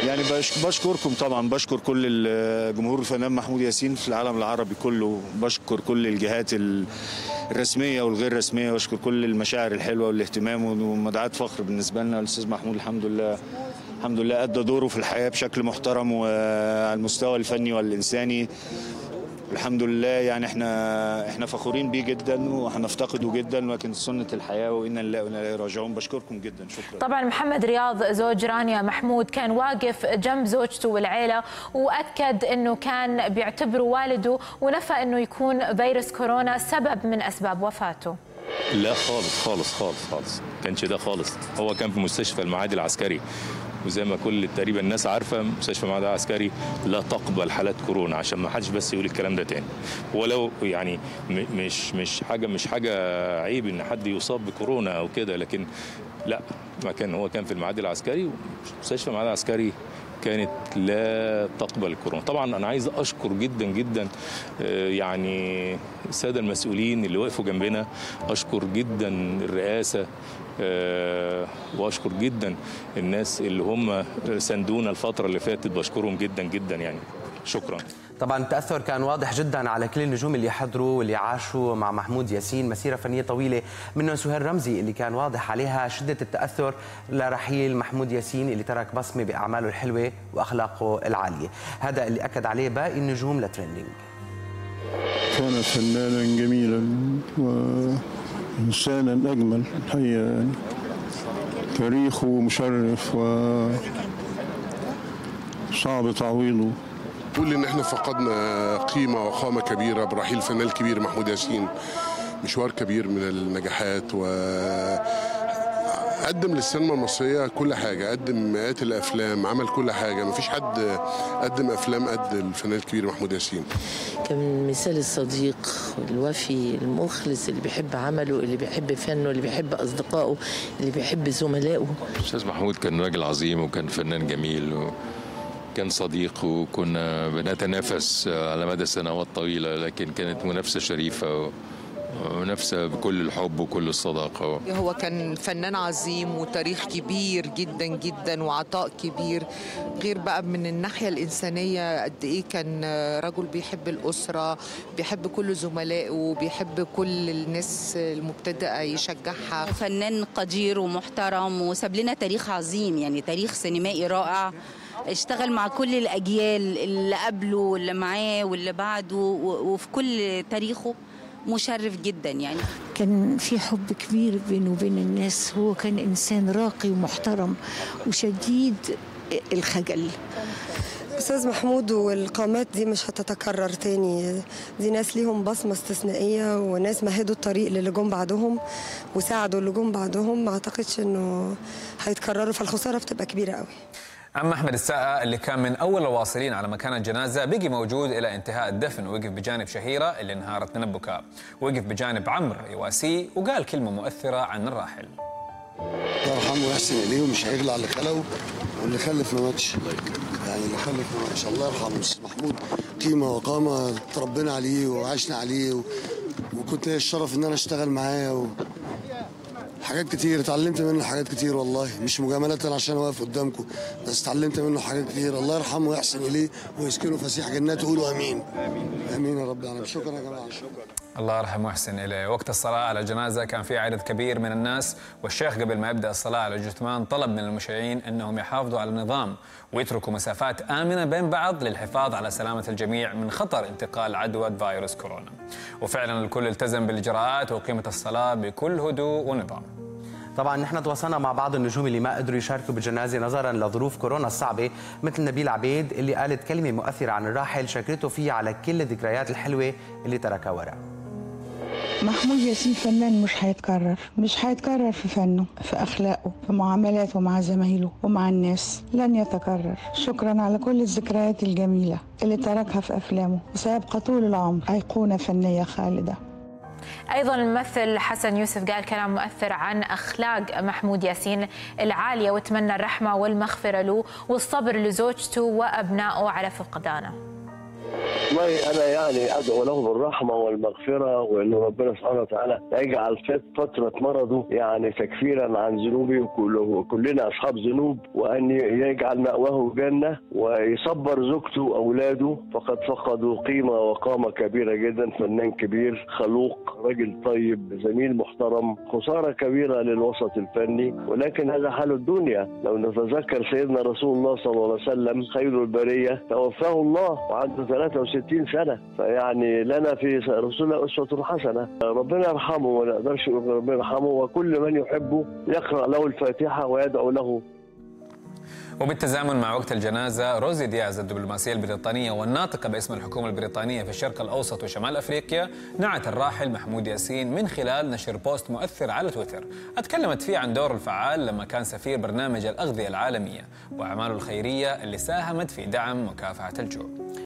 يعني بش- بشكركم طبعا بشكر كل ال- جمهور الفنان محمود ياسين في العالم العربي كله بشكر كل الجهات ال- الرسميه والغير رسميه بشكر كل المشاعر الحلوه والاهتمام ومدعاة فخر بالنسبه لنا الاستاذ محمود الحمد لله الحمد لله ادى دوره في الحياه بشكل محترم وعلى المستوى الفني والانساني الحمد لله يعني احنا احنا فخورين بيه جدا وهنفتقده جدا لكن سنه الحياه وانا لله وانا اليه راجعون بشكركم جدا شكرا طبعا محمد رياض زوج رانيا محمود كان واقف جنب زوجته والعيله واكد انه كان بيعتبره والده ونفى انه يكون فيروس كورونا سبب من اسباب وفاته لا خالص خالص خالص خالص كانش ده خالص هو كان في مستشفى المعادي العسكري وزي ما كل تقريبا الناس عارفه مستشفى المعادي العسكري لا تقبل حالات كورونا عشان ما حدش بس يقول الكلام ده تاني ولو يعني م- مش مش حاجه مش حاجه عيب ان حد يصاب بكورونا او كده لكن لا ما كان هو كان في المعادي العسكري مستشفى المعادي العسكري كانت لا تقبل الكورونا طبعا انا عايز اشكر جدا جدا آه، يعني الساده المسؤولين اللي وقفوا جنبنا اشكر جدا الرئاسه آه، واشكر جدا الناس اللي هم ساندونا الفتره اللي فاتت بشكرهم جدا جدا يعني شكرا طبعا التاثر كان واضح جدا على كل النجوم اللي حضروا واللي عاشوا مع محمود ياسين مسيره فنيه طويله منهم سهير رمزي اللي كان واضح عليها شده التاثر لرحيل محمود ياسين اللي ترك بصمه باعماله الحلوه واخلاقه العاليه هذا اللي اكد عليه باقي النجوم لترندنج كان فنانا جميلا وإنسانا أجمل الحقيقة يعني تاريخه مشرف و صعب تعويضه بقول ان احنا فقدنا قيمه وقامه كبيره برحيل الفنان الكبير محمود ياسين مشوار كبير من النجاحات و قدم للسينما المصرية كل حاجة قدم مئات الأفلام عمل كل حاجة مفيش حد قدم أفلام قد الفنان الكبير محمود ياسين كان مثال الصديق الوفي المخلص اللي بيحب عمله اللي بيحب فنه اللي بيحب أصدقائه اللي بيحب زملائه استاذ محمود كان راجل عظيم وكان فنان جميل وكان صديق وكنا بنتنافس على مدى سنوات طويله لكن كانت منافسه شريفه و- ومنافسه بكل الحب وكل الصداقه هو كان فنان عظيم وتاريخ كبير جدا جدا وعطاء كبير غير بقى من الناحية الإنسانية قد إيه كان رجل بيحب الأسرة بيحب كل زملائه بيحب كل الناس المبتدئة يشجعها فنان قدير ومحترم وساب لنا تاريخ عظيم يعني تاريخ سينمائي رائع اشتغل مع كل الأجيال اللي قبله واللي معاه واللي بعده و- وفي كل تاريخه مشرف جدا يعني كان في حب كبير بينه وبين الناس هو كان إنسان راقي ومحترم وشديد الخجل استاذ محمود والقامات دي مش هتتكرر تاني دي ناس ليهم بصمه استثنائيه وناس مهدوا الطريق للي جم بعدهم وساعدوا اللي جم بعدهم ما اعتقدش انه هيتكرروا فالخساره بتبقى كبيره قوي أما أحمد السقا اللي كان من أول الواصلين على مكان الجنازة بقي موجود إلى انتهاء الدفن ووقف بجانب شهيرة اللي انهارت من البكاء وقف بجانب عمرو يواسيه وقال كلمة مؤثرة عن الراحل الله يرحمه ويحسن اليه ومش هيغلى على اللي خلقه واللي خلف ما ماتش يعني اللي خلف ما ماتش الله يرحمه استاذ محمود قيمه وقامه تربينا عليه وعشنا عليه و... وكنت ليا الشرف ان انا اشتغل معاه و... حاجات كتير اتعلمت منه حاجات كتير والله مش مجاملة عشان واقف قدامكم بس اتعلمت منه حاجات كتير الله يرحمه ويحسن اليه ويسكنه فسيح جناته قولوا امين امين يا رب العالمين شكرا يا جماعه شكرا الله يرحمه ويحسن إليه وقت الصلاة على الجنازة كان في عدد كبير من الناس والشيخ قبل ما يبدأ الصلاة على الجثمان طلب من المشيعين أنهم يحافظوا على النظام ويتركوا مسافات آمنة بين بعض للحفاظ على سلامة الجميع من خطر انتقال عدوى فيروس كورونا وفعلا الكل التزم بالإجراءات وقيمة الصلاة بكل هدوء ونظام طبعا نحن تواصلنا مع بعض النجوم اللي ما قدروا يشاركوا بالجنازه نظرا لظروف كورونا الصعبه مثل نبيل عبيد اللي قالت كلمه مؤثره عن الراحل شكرته فيه على كل الذكريات الحلوه اللي تركها ورا محمود ياسين فنان مش هيتكرر مش هيتكرر في فنه في أخلاقه في معاملاته مع زمايله ومع الناس لن يتكرر شكرا على كل الذكريات الجميلة اللي تركها في أفلامه وسيبقى طول العمر أيقونة فنية خالدة ايضا الممثل حسن يوسف قال كلام مؤثر عن اخلاق محمود ياسين العاليه وتمنى الرحمه والمغفره له والصبر لزوجته وابنائه على فقدانه والله انا يعني ادعو له بالرحمه والمغفره وان ربنا سبحانه وتعالى يجعل فت- فتره مرضه يعني تكفيرا عن ذنوبه وكل- وكلنا اصحاب ذنوب وان يجعل ماواه جنه ويصبر زوجته واولاده فقد فقدوا قيمه وقامه كبيره جدا فنان كبير خلوق راجل طيب زميل محترم خساره كبيره للوسط الفني ولكن هذا حال الدنيا لو نتذكر سيدنا رسول الله صلى الله عليه وسلم خير البريه توفاه الله وعنده 63 سنه فيعني لنا في رسول الله اسوه حسنه ربنا يرحمه ولا نقدرش نقول ربنا يرحمه وكل من يحبه يقرا له الفاتحه ويدعو له وبالتزامن مع وقت الجنازة روزي دياز الدبلوماسية البريطانية والناطقة باسم الحكومة البريطانية في الشرق الأوسط وشمال أفريقيا نعت الراحل محمود ياسين من خلال نشر بوست مؤثر على تويتر أتكلمت فيه عن دوره الفعال لما كان سفير برنامج الأغذية العالمية وأعماله الخيرية اللي ساهمت في دعم مكافحة الجوع